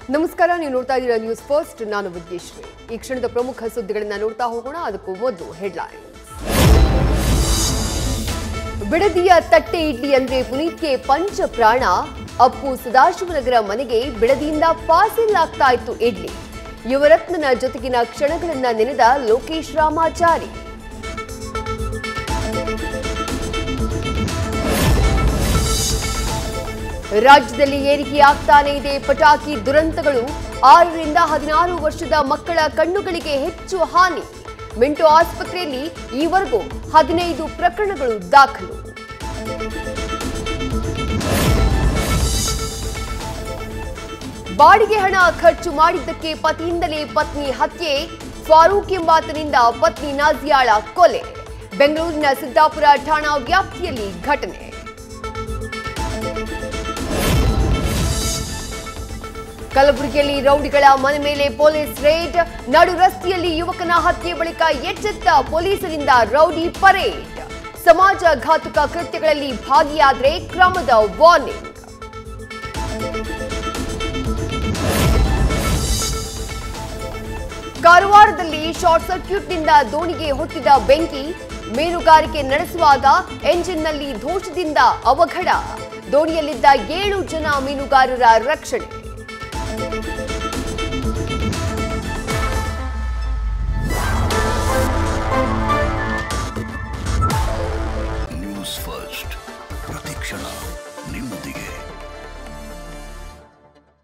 ನಮಸ್ಕಾರ ನೀವು ನೋಡ್ತಾ ಇದ್ದೀರಾ ನ್ಯೂಸ್ ಫಸ್ಟ್ ನಾನು ವಿದ್ಯಶ್ರೀ ಈ ಕ್ಷಣದ ಪ್ರಮುಖ ಸುದ್ದಿಗಳನ್ನ ನೋಡ್ತಾ ಹೋಗೋಣ ಅದಕ್ಕೂ ಮೊದಲು ಹೆಡ್ಲೈನ್ಸ್ ಬಿಡದಿಯ ತಟ್ಟೆ ಇಡ್ಲಿ ಅಂದ್ರೆ ಪುನೀತ್ಗೆ ಪಂಚ ಪ್ರಾಣ ಅಪ್ಪು ಸದಾಶಿವನಗರ ಮನೆಗೆ ಬಿಡದಿಯಿಂದ ಪಾರ್ಸೆಲ್ ಆಗ್ತಾ ಇತ್ತು ಇಡ್ಲಿ ಯುವರತ್ನನ ಜೊತೆಗಿನ ಕ್ಷಣಗಳನ್ನ ನೆನೆದ ಲೋಕೇಶ್ ರಾಮಾಚಾರಿ ರಾಜ್ಯದಲ್ಲಿ ಏರಿಕೆಯಾಗ್ತಾನೇ ಇದೆ ಪಟಾಕಿ ದುರಂತಗಳು ಆರರಿಂದ ಹದಿನಾರು ವರ್ಷದ ಮಕ್ಕಳ ಕಣ್ಣುಗಳಿಗೆ ಹೆಚ್ಚು ಹಾನಿ ಮಿಂಟೋ ಆಸ್ಪತ್ರೆಯಲ್ಲಿ ಈವರೆಗೂ ಹದಿನೈದು ಪ್ರಕರಣಗಳು ದಾಖಲು ಬಾಡಿಗೆ ಹಣ ಖರ್ಚು ಮಾಡಿದ್ದಕ್ಕೆ ಪತಿಯಿಂದಲೇ ಪತ್ನಿ ಹತ್ಯೆ ಫಾರೂಕ್ ಎಂಬಾತನಿಂದ ಪತ್ನಿ ನಾಜಿಯಾಳ ಕೊಲೆ ಬೆಂಗಳೂರಿನ ಸಿದ್ದಾಪುರ ಠಾಣಾ ವ್ಯಾಪ್ತಿಯಲ್ಲಿ ಘಟನೆ ಕಲಬುರಗಿಯಲ್ಲಿ ರೌಡಿಗಳ ಮನೆ ಮೇಲೆ ಪೊಲೀಸ್ ರೇಡ್ ನಡು ರಸ್ತೆಯಲ್ಲಿ ಯುವಕನ ಹತ್ಯೆ ಬಳಿಕ ಎಚ್ಚೆತ್ತ ಪೊಲೀಸರಿಂದ ರೌಡಿ ಪರೇಡ್ ಸಮಾಜ ಘಾತುಕ ಕೃತ್ಯಗಳಲ್ಲಿ ಭಾಗಿಯಾದ್ರೆ ಕ್ರಮದ ವಾರ್ನಿಂಗ್ ಕಾರವಾರದಲ್ಲಿ ಶಾರ್ಟ್ ಸರ್ಕ್ಯೂಟ್ನಿಂದ ದೋಣಿಗೆ ಹೊತ್ತಿದ ಬೆಂಕಿ ಮೀನುಗಾರಿಕೆ ನಡೆಸುವಾಗ ಎಂಜಿನ್ನಲ್ಲಿ ದೋಷದಿಂದ ಅವಘಡ ದೋಣಿಯಲ್ಲಿದ್ದ ಏಳು ಜನ ಮೀನುಗಾರರ ರಕ್ಷಣೆ